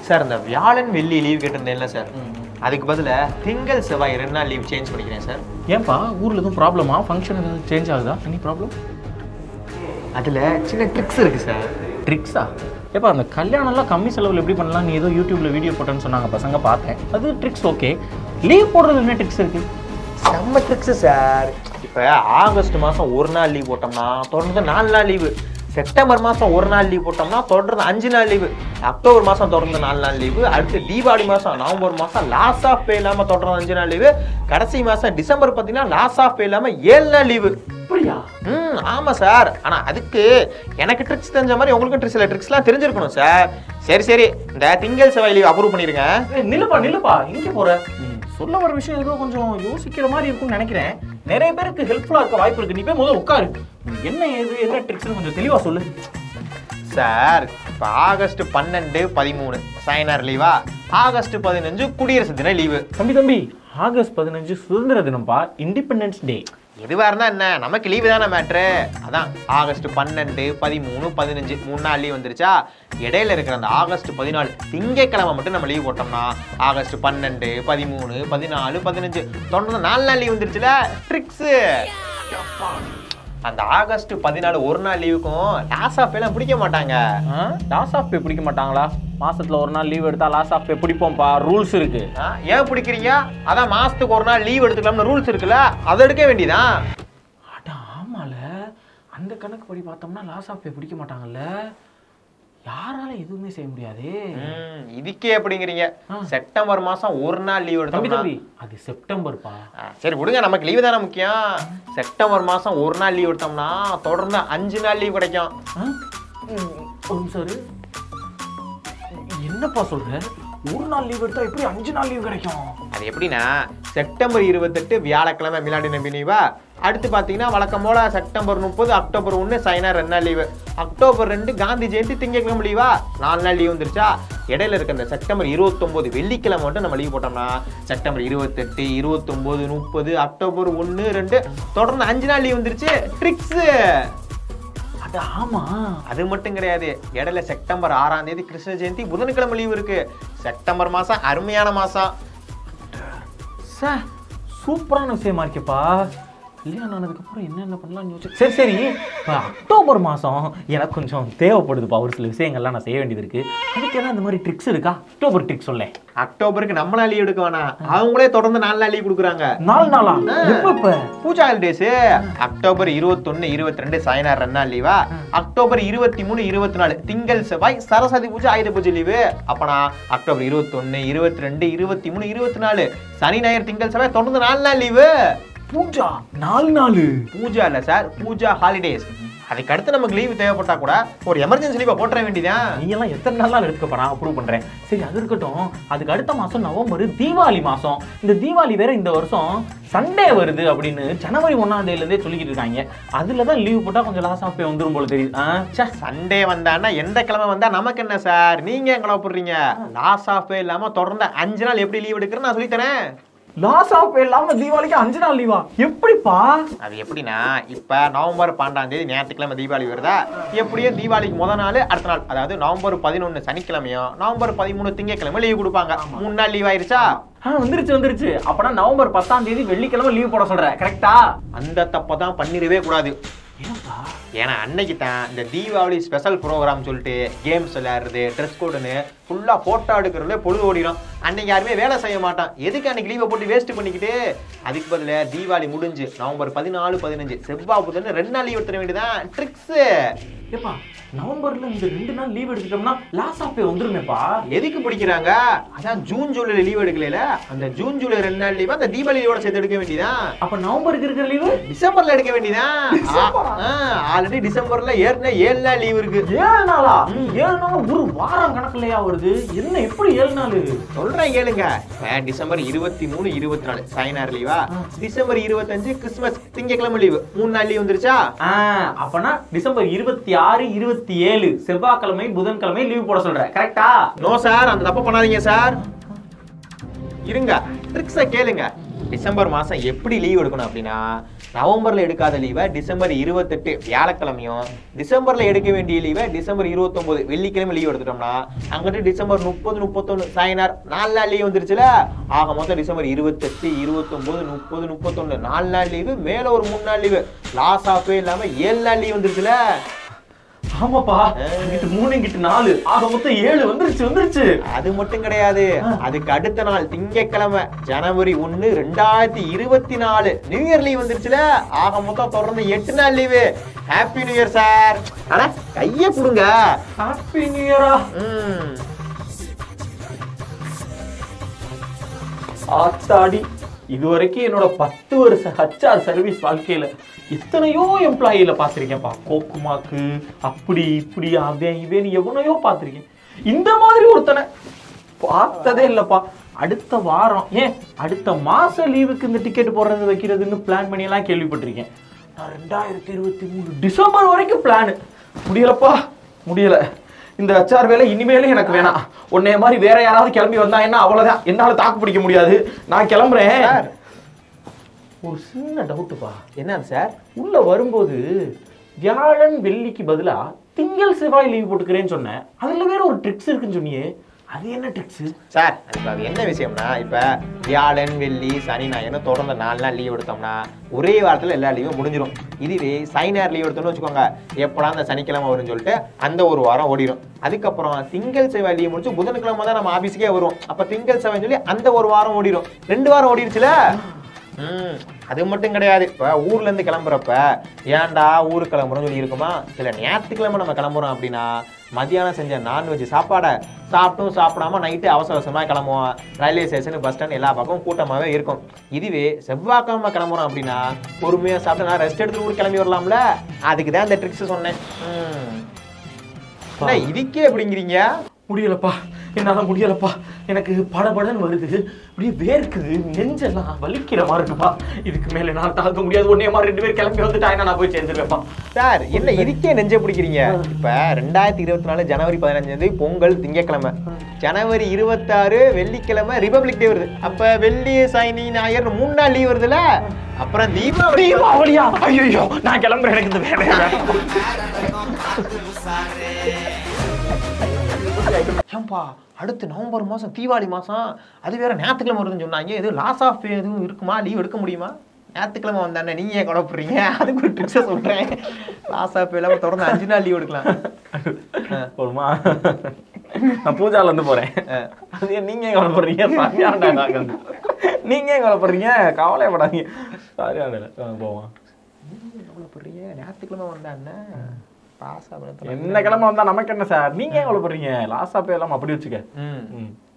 Sir இந்த வியாழன் வெள்ளி லீவ் கேட்டிருந்தேன்ல சார் அதுக்கு பதிலா திங்கள் செவ்வாய் ரெண்டு நாள் லீவ் சேஞ்ச் பண்ணிக்கிறேன் சார் ஏன்பா ஊரில் எதுவும் ப்ராப்ளமா ஃபங்க்ஷன் எதுவும் சேஞ்ச் ஆகுதா எனி ப்ராப்ளம் அதுல சின்ன ட்ரிக்ஸ் இருக்கு சார் ட்ரிக்ஸா ஏப்பா அந்த கல்யாணம்லாம் கம்மி செலவில் எப்படி பண்ணலாம் நீ ஏதோ யூடியூப்ல வீடியோ போட்டேன்னு சொன்னாங்க பசங்க பார்த்தேன் அது ட்ரிக்ஸ் ஓகே லீவ் போடுறது என்ன ட்ரிக்ஸ் இருக்கு செம்ம ட்ரிக்ஸ் சார் இப்போ ஆகஸ்ட் மாதம் ஒரு நாள் லீவ் போட்டோம்னா தொடர்ந்து நாலு நாள் லீவு செப்டம்பர் மாதம் ஒரு நாள் லீவ் போட்டோம்னா தொடர்ந்து அஞ்சு நாள் லீவு அக்டோபர் மாதம் தொடர்ந்து நாலு நாள் லீவு அடுத்து தீபாவளி மாதம் நவம்பர் மாதம் லாஸ் ஆஃப் பே இல்லாமல் தொடர்ந்து அஞ்சு நாள் லீவு கடைசி மாதம் டிசம்பர் பார்த்தீங்கன்னா லாஸ் ஆஃப் பே இல்லாமல் ஏழு நாள் லீவு அப்படியா ம் ஆமாம் சார் ஆனால் அதுக்கு எனக்கு ட்ரிக்ஸ் தெரிஞ்ச மாதிரி உங்களுக்கும் ட்ரிக்ஸ் இல்லை ட்ரிக்ஸ்லாம் தெரிஞ்சிருக்கணும் சார் சரி சரி இந்த திங்கள் செவ்வாய் லீவ் அப்ரூவ் பண்ணிருங்க ஏய், நில்லுப்பா நில்லுப்பா எங்கே போற நீ சொல்ல வர விஷயம் ஏதோ கொஞ்சம் யோசிக்கிற மாதிரி இருக்கும்னு நினைக்கிறேன் நிறைய பேருக்கு ஹெல்ப்ஃபுல்லா இருக்க வாய்ப்பு இருக்கு நீ போய் முதல்ல உட்காரு நீ என்ன ஏது என்ன ட்ரிக்ஸ்னு கொஞ்சம் தெளிவா சொல்லு சார் இப்போ ஆகஸ்ட் பன்னெண்டு பதிமூணு சைனார் லீவா ஆகஸ்ட் பதினஞ்சு குடியரசு தின லீவு தம்பி தம்பி ஆகஸ்ட் பதினஞ்சு சுதந்திர தினம்ப்பா இண்டிபெண்டன்ஸ் டே எதுவாக இருந்தால் என்ன நமக்கு லீவு தானே மேட்ரு அதான் ஆகஸ்ட் பன்னெண்டு பதிமூணு பதினஞ்சு மூணு நாள் லீவ் வந்துருச்சா இடையில இருக்கிற அந்த ஆகஸ்ட் பதினாலு திங்கட்கிழமை மட்டும் நம்ம லீவ் போட்டோம்னா ஆகஸ்ட் பன்னெண்டு பதிமூணு பதினாலு பதினஞ்சு தொடர்ந்து நாலு நாள் லீவ் வந்துருச்சுல ட்ரிக்ஸு அந்த ஆகஸ்ட் பதினாலு ஒரு நாள் லீவுக்கும் லாஸ் ஆஃப் எல்லாம் பிடிக்க மாட்டாங்க லாஸ் ஆஃப் பே பிடிக்க மாட்டாங்களா மாசத்துல ஒரு நாள் லீவ் எடுத்தா லாஸ் ஆஃப் பே பிடிப்போம்ப்பா ரூல்ஸ் இருக்கு ஆ, ஏன் பிடிக்கிறீங்க அதான் மாசத்துக்கு ஒரு நாள் லீவ் எடுத்துக்கலாம்னு ரூல்ஸ் இருக்குல்ல அதை எடுக்க வேண்டியதான் அட ஆமால அந்த கணக்கு படி பார்த்தோம்னா லாஸ் ஆஃப் பே பிடிக்க மாட்டாங்கல்ல யாரால எதுவுமே செய்ய முடியாதே ம், இதுக்கே எப்படிங்கிறீங்க ஆ. செப்டம்பர் மாசம் ஒரு நாள் லீவ் தம்பி எடுத்தோம்னா தம்பி அது செப்டம்பர்ப்பா ஆ, சரி விடுங்க நமக்கு லீவு தானே முக்கியம் செப்டம்பர் மாசம் ஒரு நாள் லீவ் எடுத்தோம்னா தொடர்ந்து அஞ்சு நாள் லீவ் கிடைக்கும் ஆ? ம், ஒரு நிமிஷம் இரு. என்னப்பா சொல்ற ஒரு நாள் லீவ் எடுத்தா எப்படி அஞ்சு நாள் லீவ் கிடைக்கும் அது எப்படின்னா செப்டம்பர் இருபத்தெட்டு வியாழக்கிழமை மிலாடி நபி லீவா அடுத்து பார்த்தீங்கன்னா வழக்கம் போல செப்டம்பர் முப்பது அக்டோபர் ஒன்று சைனா ரெண்டு நாள் லீவு அக்டோபர் ரெண்டு காந்தி ஜெயந்தி திங்கட்கிழமை லீவா நாலு நாள் லீவ் வந்துருச்சா இடையில இருக்க இந்த செப்டம்பர் இருபத்தொம்போது வெள்ளிக்கிழமை மட்டும் நம்ம லீவ் போட்டோம்னா செப்டம்பர் இருபத்தெட்டு இருபத்தொம்போது முப்பது அக்டோபர் ஒன்று ரெண்டு தொடர்ந்து அஞ்சு நாள் லீவ் வந்துருச்சு ட்ரிக்ஸு அட ஆமா அது மட்டும் கிடையாது இடையில செப்டம்பர் ஆறாம் தேதி கிருஷ்ண ஜெயந்தி புதன்கிழமை லீவு இருக்கு செப்டம்பர் மாசம் அருமையான மாசம் சார் சூப்பரான விஷயமா இருக்கேப்பா கல்யாணம் ஆனதுக்கப்புறம் என்னென்ன பண்ணலாம்னு யோசிச்சு சரி சரி இப்போ அக்டோபர் மாதம் எனக்கு கொஞ்சம் தேவைப்படுதுப்பா ஒரு சில விஷயங்கள்லாம் நான் செய்ய வேண்டியது இருக்கு அதுக்கு ஏதாவது இந்த மாதிரி ட்ரிக்ஸ் இருக்கா அக்டோபர் ட்ரிக்ஸ் சொல்லேன் அக்டோபருக்கு நம்மளா லீவ் எடுக்க வேணாம் அவங்களே தொடர்ந்து நாலு நாள் லீவ் கொடுக்குறாங்க நாலு நாளா எப்போ இப்போ பூஜா ஹாலிடேஸ் அக்டோபர் இருபத்தொன்னு இருபத்தி ரெண்டு சாயனார் ரெண்டு நாள் லீவா அக்டோபர் இருபத்தி மூணு இருபத்தி நாலு திங்கள் செவ்வாய் சரஸ்வதி பூஜை ஆயுத பூஜை லீவு அப்பனா அக்டோபர் இருபத்தொன்னு இருபத்தி ரெண்டு இருபத்தி மூணு இருபத்தி நாலு சனி ஞாயிறு திங்கள் செவ்வாய் தொடர்ந்து நாலு நாள் லீவு பூஜா நாலு நாள் பூஜா இல்ல சார் பூஜா ஹாலிடேஸ் அதுக்கு அடுத்து நமக்கு லீவு தேவைப்பட்டா கூட ஒரு எமர்ஜென்சி லீவை போட்டுற வேண்டியதான் நீ எல்லாம் எத்தனை நாள் எடுத்துக்கப்பா நான் அப்ரூவ் பண்றேன் சரி அது இருக்கட்டும் அதுக்கு அடுத்த மாசம் நவம்பர் தீபாவளி மாசம் இந்த தீபாவளி வேற இந்த வருஷம் சண்டே வருது அப்படின்னு ஜனவரி ஒன்னாம் தேதியில இருந்தே சொல்லிக்கிட்டு இருக்காங்க அதுல தான் லீவ் போட்டா கொஞ்சம் லாஸ் ஆஃப் பே வந்துரும் போல தெரியுது ஆ, ச்சே. சண்டே வந்தான்னா எந்த கிழமை வந்தா நமக்கு என்ன சார் நீங்க எங்களை போடுறீங்க லாஸ் ஆஃப் இல்லாம தொடர்ந்து அஞ்சு நாள் எப்படி லீவ் எடுக்கிறேன்னு நான் சொல்லித்தரேன் லாஸ் ஆஃப் பே இல்லாம தீபாவளிக்கு அஞ்சு நாள் லீவா எப்படிப்பா அது எப்படின்னா இப்ப நவம்பர் பன்னெண்டாம் தேதி ஞாயிற்றுக்கிழமை தீபாவளி வருதா எப்படியும் தீபாவளிக்கு முத நாள் அடுத்த நாள் அதாவது நவம்பர் பதினொன்று சனிக்கிழமையும் நவம்பர் பதிமூணு திங்கக்கிழமை லீவ் கொடுப்பாங்க மூணு நாள் லீவ் ஆயிருச்சா ஆ வந்துருச்சு வந்துருச்சு அப்பனா நவம்பர் பத்தாம் தேதி வெள்ளிக்கிழமை லீவ் போட சொல்ற கரெக்டா அந்த தப்பை தான் பண்ணிடவே கூடாது ஏன்பா ஏன்னா அன்னைக்கு தான் இந்த தீபாவளி ஸ்பெஷல் ப்ரோக்ராம் சொல்லிட்டு கேம்ஸ் விளையாடுறது ட்ரெஸ் கோடுன்னு ஃபுல்லாக ஃபோட்டோ எடுக்கிறதுல பொழுது ஓடிடும் அன்னைக்கு யாருமே வேலை செய்ய மாட்டான் எதுக்கு அன்னைக்கு லீவை போட்டு வேஸ்ட் பண்ணிக்கிட்டு அதுக்கு பதிலா தீபாவளி முடிஞ்சு நவம்பர் பதினாலு பதினஞ்சு செவ்வாய் புதன் ரெண்டு நாள் லீவ் எடுத்துட வேண்டியதான் ட்ரிக்ஸு ஏப்பா நவம்பர்ல இந்த ரெண்டு நாள் லீவ் எடுத்துட்டோம்னா லாஸ் ஆஃப் பே வந்துருமேப்பா எதுக்கு பிடிக்கிறாங்க அதான் ஜூன் ஜூலைல லீவ் எடுக்கல அந்த ஜூன் ஜூலை ரெண்டு நாள் லீவ் அந்த தீபாவளி லீவோட சேர்த்து எடுக்க வேண்டியதான் அப்ப நவம்பருக்கு இருக்கிற லீவு டிசம்பர்ல எடுக்க வேண்டியதான் ஆல்ரெடி டிசம்பர்ல ஏற்கனவே ஏழு நாள் லீவ் இருக்கு ஏழு நாளா ஏழு நாள் ஒரு வாரம் கணக்குலயா வருது என்ன எப்படி ஏழு நாள் சொல்றேன் கேளுங்க இப்ப டிசம்பர் இருபத்தி மூணு இருபத்தி நாலு சைனார் லீவா டிசம்பர் இருபத்தஞ்சு கிறிஸ்துமஸ் திங்கக்கிழமை லீவு மூணு நாள் லீவ் வந்துருச்சா ஆ, அப்பனா டிசம்பர் இருபத்தி ஆறு இருபத்தி ஏழு செவ்வாய்க்கிழமை புதன்கிழமை லீவ் போட சொல்ற கரெக்டா நோ சார் அந்த தப்ப பண்ணாதீங்க சார் இருங்க ட்ரிக்ஸை கேளுங்க டிசம்பர் மாசம் எப்படி லீவ் எடுக்கணும் அப்படின்னா நவம்பர்ல எடுக்காத லீவை டிசம்பர் இருபத்தெட்டு வியாழக்கிழமையும் டிசம்பர்ல எடுக்க வேண்டிய லீவை டிசம்பர் இருபத்தொன்பது வெள்ளிக்கிழமை லீவ் எடுத்துட்டோம்னா அங்கிட்டு டிசம்பர் முப்பது முப்பத்தொன்னு சாயனார் நாலு நாள் லீவ் வந்துருச்சுல ஆக மொத்தம் டிசம்பர் இருபத்தெட்டு இருபத்தொன்பது முப்பது முப்பத்தொன்னு நாலு நாள் லீவு மேல ஒரு மூணு நாள் லீவு லாஸ் ஆஃபே இல்லாம ஏழு நாள் லீவ் வந்துருச்சுல ஆமாப்பா இங்கிட்டு மூணு இங்கிட்டு நாலு ஆக மொத்தம் ஏழு வந்துருச்சு வந்துருச்சு அது மட்டும் கிடையாது அதுக்கு அடுத்த நாள் திங்கட்கிழமை ஜனவரி ஒண்ணு ரெண்டாயிரத்தி இருபத்தி நாலு நியூ இயர் லீவ் வந்துருச்சுல ஆக மொத்தம் தொடர்ந்து எட்டு நாள் leave happy new year sir ஆனா கைய கொடுங்க ஹாப்பி நியூ இயரா ம். ஆத்தாடி இதுவரைக்கும் என்னோட பத்து வருஷ ஹச்ஆர் சர்வீஸ் வாழ்க்கையில எத்தனையோ எம்ப்ளாயில பார்த்திருக்கேன்ப்பா கோக்குமாக்கு அப்படி இப்படி அவன் இவன் எவனையோ பார்த்திருக்கேன் இந்த மாதிரி ஒருத்தனை பார்த்ததே இல்லப்பா அடுத்த வாரம் ஏன் அடுத்த மாச லீவுக்கு இந்த டிக்கெட் போடுறது வைக்கிறதுன்னு பிளான் பண்ணி எல்லாம் கேள்விப்பட்டிருக்கேன் நான் ரெண்டாயிரத்தி இருபத்தி மூணு டிசம்பர் வரைக்கும் பிளான் முடியலப்பா முடியல இந்த ஹச்ஆர் வேலை இனிமேலும் எனக்கு வேணாம் உன்னைய மாதிரி வேற யாராவது கிளம்பி வந்தா என்ன அவ்வளவுதான் என்னால தாக்கு பிடிக்க முடியாது நான் கிளம்புறேன் சார் ஒரு சின்ன டவுட்டுப்பா என்னது சார் உள்ள வரும்போது வியாழன் வெள்ளிக்கு பதிலா திங்கள் செவ்வாய் லீவ் போட்டுக்கிறேன்னு சொன்னேன் அதுல வேற ஒரு ட்ரிக்ஸ் இருக்குன்னு சொன்னியே அது என்ன ட்ரிக்ஸ் சார் இப்போ அது என்ன விஷயம்னா இப்போ வியாழன் வெள்ளி சனி ஞாயிறு தொடர்ந்து நாலு நாள் லீவ் எடுத்தோம்னா ஒரே வாரத்தில் எல்லா லீவும் முடிஞ்சிடும் இதுவே சனி ஞாயிறு லீவ் எடுத்தோம்னு வச்சுக்கோங்க எப்படா அந்த சனிக்கிழமை வரும்னு சொல்லிட்டு அந்த ஒரு வாரம் ஓடிடும் அதுக்கப்புறம் திங்கள் செவ்வாய் லீவ் முடிச்சு புதன்கிழமை தான் நம்ம ஆஃபீஸுக்கே வரும் அப்போ திங்கள் செவ்வாய்னு சொல்லி அந்த ஒரு வாரம் ஓடிடும் ரெண்டு வாரம் ஓடிடுச்சுல ம் அது மட்டும் கிடையாது இப்போ ஊர்ல இருந்து கிளம்புறப்ப ஏன்டா ஊருக்கு கிளம்புறோம்னு சொல்லி இருக்குமா சில ஞாயிற்றுக்கிழமை நம்ம கிளம்புறோம் அப்படின்னா மதியானம் செஞ்ச நான்வெஜ் சாப்பாடை சாப்பிட்டும் சாப்பிடாம நைட்டு அவசர அவசரமாக கிளம்புவோம் ரயில்வே ஸ்டேஷன் பஸ் ஸ்டாண்ட் எல்லா பக்கமும் கூட்டமாகவே இருக்கும் இதுவே செவ்வாய்க்கிழமை கிளம்புறோம் அப்படின்னா பொறுமையாக சாப்பிட்டு நான் ரெஸ்ட் எடுத்துட்டு ஊருக்கு கிளம்பி வரலாம்ல அதுக்கு தான் இந்த ட்ரிக்ஸ் சொன்னேன் ம். என்ன இதுக்கே எப்படிங்கிறீங்க முடியலப்பா என்னால முடியலப்பா எனக்கு படபடன்னு வருது அப்படியே வேர்க்குது நெஞ்செல்லாம் வலிக்கிற மாதிரி இருக்குப்பா இதுக்கு மேல நான் தாங்க முடியாது ஒன்னே மாதிரி ரெண்டு பேர் கிளம்பி வந்துட்டாங்க நான் போய் சேர்ந்துருவேன்ப்பா சார் என்ன இதுக்கே நெஞ்ச பிடிக்கிறீங்க இப்ப ரெண்டாயிரத்தி இருபத்தி நாலு ஜனவரி பதினஞ்சாம் தேதி பொங்கல் திங்கட்கிழமை ஜனவரி இருபத்தாறு வெள்ளிக்கிழமை ரிபப்ளிக் டே வருது அப்ப வெள்ளி சனி ஞாயிறு மூணு நாள் லீவ் வருதுல அப்புறம் தீபாவளி தீபாவளியா ஐயோ நான் கிளம்புறேன் எனக்கு இந்த வேலை ஏன்பா அடுத்து நவம்பர் மாசம் தீபாவளி மாசம் அது வேற ஞாயிற்றுக்கிழமை வருதுன்னு சொன்னாங்க எதுவும் லாஸ் ஆஃப் எதுவும் இருக்குமா லீவ் எடுக்க முடியுமா ஞாயிற்றுக்கிழமை வந்தானே நீங்க ஏன் குழப்புறீங்க அதுக்கு ஒரு ட்ரிக்ஸை சொல்றேன் லாஸ் ஆஃப் இல்லாம தொடர்ந்து அஞ்சு நாள் லீவ் எடுக்கலாம் ஆ. போதுமா நான் பூஜால இருந்து போறேன் அது ஏன் நீங்க ஏன் கவலைப்படுறீங்க சரியான dialogue அது. நீங்க ஏன் கவலைப்படுறீங்க கவலைப்படாதீங்க சரியான dialogue. போவோம் எவ்வளவு பெரிய ஞாயிற்றுக்கிழமை வந்தானே பாஸ் ஆகணும் என்ன கிழமை வந்தா நமக்கு என்ன சார் நீங்க ஏன் கவலைப்படுறீங்க லாஸ்டா போய் எல்லாம் அப்படி வச்சுக்க ம் ம்